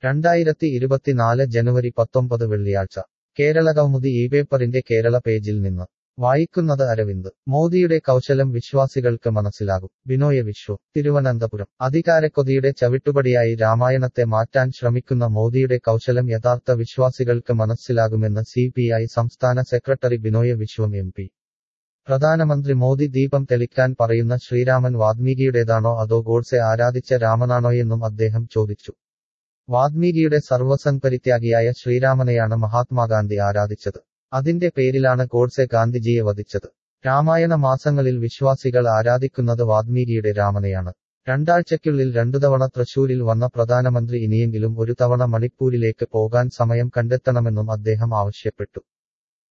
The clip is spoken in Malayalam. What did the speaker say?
രണ്ടായിരത്തി ഇരുപത്തിനാല് ജനുവരി പത്തൊമ്പത് വെള്ളിയാഴ്ച കേരള കൗമുദി ഈ പേപ്പറിന്റെ കേരള പേജിൽ നിന്ന് വായിക്കുന്നത് അരവിന്ദ് മോദിയുടെ കൗശലം വിശ്വാസികൾക്ക് മനസ്സിലാകും ബിനോയ് വിശ്വ തിരുവനന്തപുരം അധികാരക്കൊതിയുടെ ചവിട്ടുപടിയായി രാമായണത്തെ മാറ്റാൻ ശ്രമിക്കുന്ന മോദിയുടെ കൗശലം യഥാർത്ഥ വിശ്വാസികൾക്ക് മനസ്സിലാകുമെന്ന് സി സംസ്ഥാന secretary Binoy Viswam M P പ്രധാനമന്ത്രി മോദി ദീപം തെളിക്കാൻ പറയുന്ന ശ്രീരാമൻ വാൽമീകിയുടേതാണോ അതോ ഗോഡ്സെ ആരാധിച്ച രാമനാണോയെന്നും അദ്ദേഹം ചോദിച്ചു വാൽമീകിയുടെ സർവസംപരിത്യാഗിയായ ശ്രീരാമനെയാണ് മഹാത്മാഗാന്ധി ആരാധിച്ചത് അതിന്റെ പേരിലാണ് ഗോഡ്സെ ഗാന്ധിജിയെ വധിച്ചത് രാമായണ മാസങ്ങളിൽ വിശ്വാസികൾ ആരാധിക്കുന്നത് വാൽമീകിയുടെ രാമനെയാണ് രണ്ടാഴ്ചയ്ക്കുള്ളിൽ രണ്ടു തവണ തൃശൂരിൽ വന്ന പ്രധാനമന്ത്രി ഇനിയെങ്കിലും ഒരു തവണ മണിപ്പൂരിലേക്ക് പോകാൻ സമയം കണ്ടെത്തണമെന്നും അദ്ദേഹം ആവശ്യപ്പെട്ടു